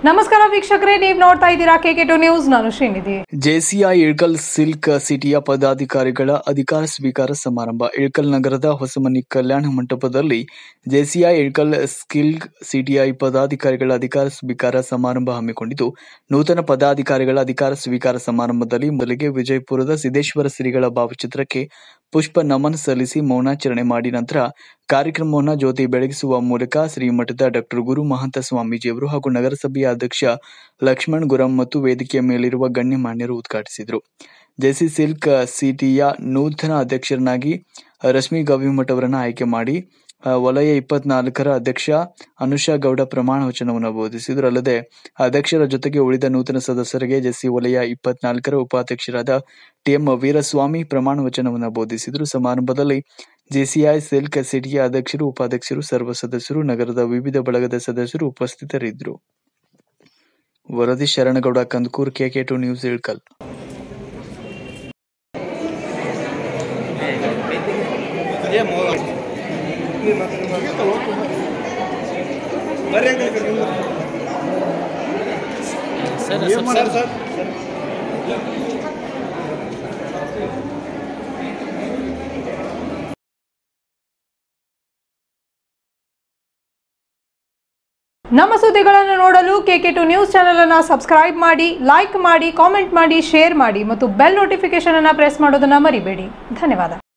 ನಮಸ್ಕಾರ ವೀಕ್ಷಕರೇ ನೀವು ನೋಡ್ತಾ ಇದ್ದೀರಾ ಕೆಕೆ ಟು ನ್ಯೂಸ್ ನಾನು ಶ್ರೀನಿಧಿ ಜೆಸಿಐ ಇಳ್ಕಲ್ ಸಿಲ್ಕ್ ಸಿಟಿಯ ಪದಾಧಿಕಾರಿಗಳ ಅಧಿಕಾರ ಸ್ವೀಕಾರ ಸಮಾರಂಭ ಇಳ್ಕಲ್ ನಗರದ ಹೊಸಮನಿ ಕಲ್ಯಾಣ ಮಂಟಪದಲ್ಲಿ ಜೆಸಿಐ ಇಳ್ಕಲ್ ಸ್ಕಿಲ್ಕ್ ಸಿಟಿಐ ಪದಾಧಿಕಾರಿಗಳ ಅಧಿಕಾರ ಸ್ವೀಕಾರ ಸಮಾರಂಭ ಹಮ್ಮಿಕೊಂಡಿದ್ದು ನೂತನ ಪದಾಧಿಕಾರಿಗಳ ಅಧಿಕಾರ ಸ್ವೀಕಾರ ಸಮಾರಂಭದಲ್ಲಿ ಮೊದಲಿಗೆ ವಿಜಯಪುರದ ಸಿದ್ದೇಶ್ವರ ಶ್ರೀಗಳ ಭಾವಚಿತ್ರಕ್ಕೆ ಪುಷ್ಪ ನಮನ ಸಲ್ಲಿಸಿ ಮೌನಾಚರಣೆ ಮಾಡಿ ನಂತರ ಕಾರ್ಯಕ್ರಮವನ್ನು ಜ್ಯೋತಿ ಬೆಳಗಿಸುವ ಮೂಲಕ ಶ್ರೀಮಠದ ಡಾಕ್ಟರ್ ಗುರು ಮಹಂತ ಸ್ವಾಮೀಜಿಯವರು ಹಾಗೂ ನಗರಸಭೆಯ ಅಧ್ಯಕ್ಷ ಲಕ್ಷ್ಮಣ್ ಗುರಂ ಮತ್ತು ವೇದಿಕೆಯ ಮೇಲಿರುವ ಗಣ್ಯಮಾನ್ಯರು ಉದ್ಘಾಟಿಸಿದರು ಜೆಸಿ ಸಿಲ್ಕ್ ಸಿಟಿಯ ನೂತನ ಅಧ್ಯಕ್ಷರನ್ನಾಗಿ ರಶ್ಮಿ ಗವಿಮಠ್ ಅವರನ್ನು ಆಯ್ಕೆ ಮಾಡಿ ಆ, ವಲಯ ಇಪ್ಪತ್ನಾಲ್ಕರ ಅಧ್ಯಕ್ಷ ಅನುಷಾ ಗೌಡ ಪ್ರಮಾಣ ವಚನವನ್ನು ಬೋಧಿಸಿದರು ಅಲ್ಲದೆ ಅಧ್ಯಕ್ಷರ ಜೊತೆಗೆ ಉಳಿದ ನೂತನ ಸದಸ್ಯರಿಗೆ ಜೆಸಿ ವಲಯ ಇಪ್ಪತ್ನಾಲ್ಕರ ಉಪಾಧ್ಯಕ್ಷರಾದ ಟಿಎಂ ವೀರಸ್ವಾಮಿ ಪ್ರಮಾಣ ವಚನವನ್ನು ಬೋಧಿಸಿದರು ಸಮಾರಂಭದಲ್ಲಿ ಜೆಸಿಐ ಸಿಲ್ಕ್ ಸಿಟಿಯ ಅಧ್ಯಕ್ಷರು ಉಪಾಧ್ಯಕ್ಷರು ಸರ್ವ ಸದಸ್ಯರು ನಗರದ ವಿವಿಧ ಬಳಗದ ಸದಸ್ಯರು ಉಪಸ್ಥಿತರಿದ್ದರು ವರದಿ Sharanagouda Kandakur KK two news Ilkal ನಮ್ಮ ಸುದ್ದಿಗಳನ್ನು ನೋಡಲು ಕೆಕೆ ಟು ನ್ಯೂಸ್ ಚಾನೆಲ್ ಅನ್ನು ಸಬ್ಸ್ಕ್ರೈಬ್ ಮಾಡಿ ಲೈಕ್ ಮಾಡಿ ಕಾಮೆಂಟ್ ಮಾಡಿ ಶೇರ್ ಮಾಡಿ ಮತ್ತು ಬೆಲ್ ನೋಟಿಫಿಕೇಶನ್ ಅನ್ನು ಪ್ರೆಸ್ ಮಾಡೋದನ್ನ ಮರಿಬೇಡಿ ಧನ್ಯವಾದ